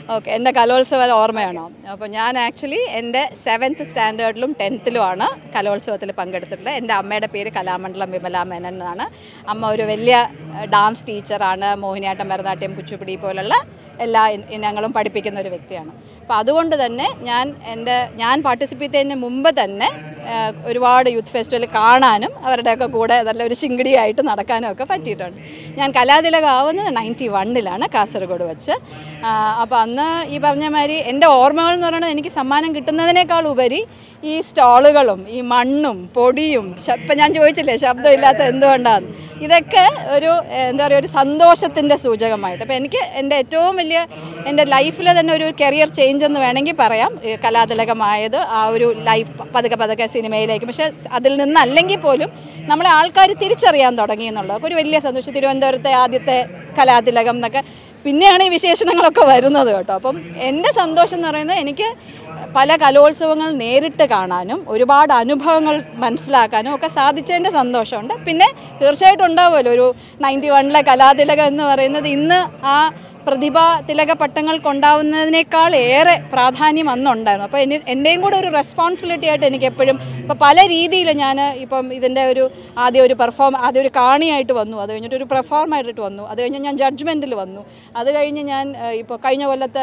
Okay എൻ്റെ കലോത്സവ ഓർമ്മയാണോ അപ്പോൾ ഞാൻ ആക്ച്വലി എൻ്റെ സെവൻത്ത് സ്റ്റാൻഡേർഡിലും ടെൻത്തിലുമാണ് കലോത്സവത്തിൽ പങ്കെടുത്തിട്ടുള്ളത് എൻ്റെ അമ്മയുടെ പേര് കലാമണ്ഡലം വിമല മേനൻ എന്നാണ് അമ്മ ഒരു വലിയ ഡാൻസ് ടീച്ചറാണ് മോഹിനിയാട്ടം ഭരതനാട്യം കുച്ചിപ്പുടി പോലുള്ള എല്ലാ ഇന- ഇനങ്ങളും പഠിപ്പിക്കുന്ന ഒരു വ്യക്തിയാണ് അപ്പോൾ അതുകൊണ്ട് തന്നെ ഞാൻ എൻ്റെ ഞാൻ പാർട്ടിസിപ്പേറ്റ് ചെയ്യുന്നതിന് മുമ്പ് തന്നെ ആ, ഒരുപാട് യൂത്ത് ഫെസ്റ്റിവൽ കാണാനും അവരുടെയൊക്കെ കൂടെ നല്ല ഒരു ശിങ്കിടിയായിട്ട് നടക്കാനും ഒക്കെ പറ്റിയിട്ടുണ്ട് ഞാൻ കലാതിലകാവുന്നത് നയൻറ്റി വണ്ണിലാണ് കാസർഗോഡ് വെച്ച് അപ്പോൾ അന്ന് ഈ പറഞ്ഞ മാതിരി എൻ്റെ ഓർമ്മകൾ എന്ന് പറയുന്നത് എനിക്ക് സമ്മാനം കിട്ടുന്നതിനേക്കാൾ ഉപരി ഈ സ്റ്റാളുകളും ഈ മണ്ണും പൊടിയും ശ- ഇപ്പം ഞാൻ ചോദിച്ചില്ലേ ശബ്ദമില്ലാത്ത എന്തുകൊണ്ടാണ് ഇതൊക്കെ ഒരു ഏഹ്, എന്താ പറയുക ഒരു സന്തോഷത്തിൻ്റെ സൂചകമായിട്ട് അപ്പോൾ എനിക്ക് എൻ്റെ ഏറ്റവും വലിയ എൻ്റെ ലൈഫിൽ തന്നെ ഒരു കരിയർ ചേഞ്ച് എന്ന് വേണമെങ്കിൽ പറയാം ഈ കലാതിലകമായത് ആ ഒരു ലൈഫ് പതുക്കെ പതുക്കെ സിനിമയിലേക്ക് പക്ഷേ അതിൽ നിന്നല്ലെങ്കിൽ പോലും നമ്മളെ ആൾക്കാർ തിരിച്ചറിയാൻ തുടങ്ങി എന്നുള്ളത് ഒരു വലിയ സന്തോഷം തിരുവനന്തപുരത്തെ ആദ്യത്തെ കലാതിലകം എന്നൊക്കെ പിന്നെയാണ് ഈ വിശേഷണങ്ങളൊക്കെ വരുന്നത് കേട്ടോ അപ്പം എൻ്റെ സന്തോഷം എന്ന് പറയുന്നത് എനിക്ക് പല കലോത്സവങ്ങൾ നേരിട്ട് കാണാനും ഒരുപാട് അനുഭവങ്ങൾ മനസ്സിലാക്കാനും ഒക്കെ സാധിച്ചതിൻ്റെ സന്തോഷമുണ്ട് പിന്നെ തീർച്ചയായിട്ടും ഉണ്ടാവുമല്ലോ ഒരു നയൻറ്റി വണ്ണിലെ കലാതിലകം എന്ന് പറയുന്നത് ഇന്ന് ആ പ്രതിഭാ തിലക പട്ടങ്ങൾക്കുണ്ടാവുന്നതിനേക്കാൾ ഏറെ പ്രാധാന്യം അന്നുണ്ടായിരുന്നു അപ്പോൾ എന്നെ എൻ്റെയും കൂടെ ഒരു റെസ്പോൺസിബിലിറ്റി ആയിട്ട് എനിക്ക് എപ്പോഴും ഇപ്പോൾ പല രീതിയിൽ ഞാൻ ഇപ്പം ഇതിൻ്റെ ഒരു ആദ്യം ഒരു പെർഫോം ആദ്യം ഒരു കാണിയായിട്ട് വന്നു അത് കഴിഞ്ഞിട്ട് ഒരു പെർഫോമായിട്ട് വന്നു അത് കഴിഞ്ഞ് ഞാൻ ജഡ്ജ്മെൻറ്റിൽ വന്നു അത് കഴിഞ്ഞ് ഞാൻ ഇപ്പോൾ കഴിഞ്ഞ കൊല്ലത്തെ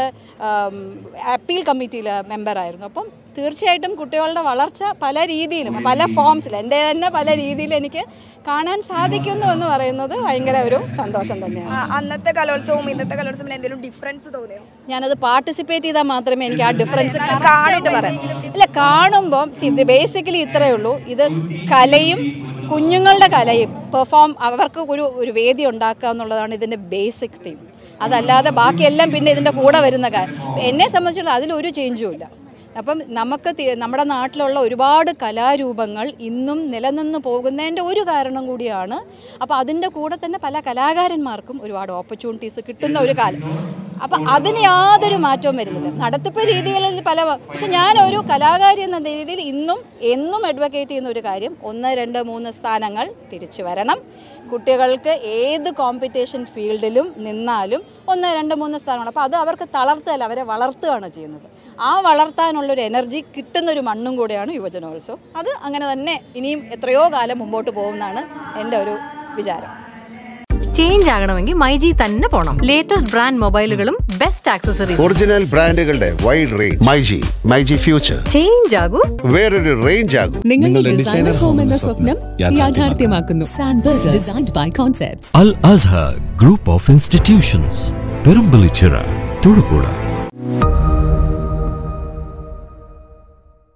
അപ്പീൽ കമ്മിറ്റിയിൽ മെമ്പറായിരുന്നു അപ്പം തീർച്ചയായിട്ടും കുട്ടികളുടെ വളർച്ച പല രീതിയിലും പല ഫോംസിൽ എൻ്റെ തന്നെ പല രീതിയിൽ എനിക്ക് കാണാൻ സാധിക്കുന്നു എന്ന് പറയുന്നത് ഭയങ്കര ഒരു സന്തോഷം തന്നെയാണ് ആ, അന്നത്തെ കലോത്സവവും ഇന്നത്തെ കലോത്സവം എന്തെങ്കിലും ഡിഫറൻസ് തോന്നിയോ ഞാനത് പാർട്ടിസിപ്പേറ്റ് ചെയ്താൽ മാത്രമേ എനിക്ക് ആ ഡിഫറൻസ് എന്നാലും കാണിട്ട് പറയാം അല്ല കാണുമ്പം സി ബേസിക്കലി ഇത്രയേ ഉള്ളൂ ഇത് കലയും കുഞ്ഞുങ്ങളുടെ കലയും പെർഫോം അവർക്ക് ഒരു ഒരു വേദി ഉണ്ടാക്കുക എന്നുള്ളതാണ് ഇതിൻ്റെ ബേസിക് തീം അതല്ലാതെ ബാക്കിയെല്ലാം പിന്നെ ഇതിൻ്റെ കൂടെ വരുന്ന കാര്യം എന്നെ സംബന്ധിച്ചുള്ള അതിലൊരു ചേഞ്ചും ഇല്ല അപ്പം നമുക്ക് തി- നമ്മുടെ നാട്ടിലുള്ള ഒരുപാട് കലാരൂപങ്ങൾ ഇന്നും നിലനിന്ന് പോകുന്നതിൻ്റെ ഒരു കാരണം കൂടിയാണ് അപ്പോൾ അതിൻ്റെ കൂടെ തന്നെ പല കലാകാരന്മാർക്കും ഒരുപാട് ഓപ്പർച്യൂണിറ്റീസ് കിട്ടുന്ന ഒരു കാലം അപ്പം അതിന് യാതൊരു മാറ്റവും വരുന്നില്ല നടത്തിപ്പ് രീതികളിൽ പല പക്ഷെ ഞാനൊരു കലാകാരി എന്ന രീതിയിൽ ഇന്നും എന്നും അഡ്വക്കേറ്റ് ചെയ്യുന്ന ഒരു കാര്യം ഒന്ന് രണ്ട് മൂന്ന് സ്ഥാനങ്ങൾ തിരിച്ചു വരണം കുട്ടികൾക്ക് ഏത് കോമ്പറ്റീഷൻ ഫീൽഡിലും നിന്നാലും ഒന്ന് രണ്ട് മൂന്ന് സ്ഥാനങ്ങൾ അപ്പോൾ അത് അവർക്ക് തളർത്തുകയല്ല അവരെ വളർത്തുകയാണ് ചെയ്യുന്നത് ആ വളർത്താനുള്ളൊരു എനർജി കിട്ടുന്നൊരു മണ്ണും കൂടെയാണ് യുവജനോത്സവം അത് അങ്ങനെ തന്നെ ഇനിയും എത്രയോ കാലം മുമ്പോട്ട് പോകുമെന്നാണ് എൻ്റെ ഒരു വിചാരം ചേഞ്ച് ആകണമെങ്കിൽ മൈജി തന്നെ പോണം ലേറ്റസ്റ്റ് ബ്രാൻഡ് മൊബൈലുകളും ബെസ്റ്റ് ആക്സസറീസ് ഒറിജിനൽ ബ്രാൻഡുകളുടെ wide range myG myG future change ആകൂ വേറൊരു റേഞ്ച് ആകും നിങ്ങളുടെ ഡിസൈനർ ഹോം എന്ന സ്വപ്നം യാഥാർത്ഥ്യമാക്കുന്നു സാൻബിൾഡ് designed by concepts Al Azhar Group of Institutions, Perambalichira, Tudupura.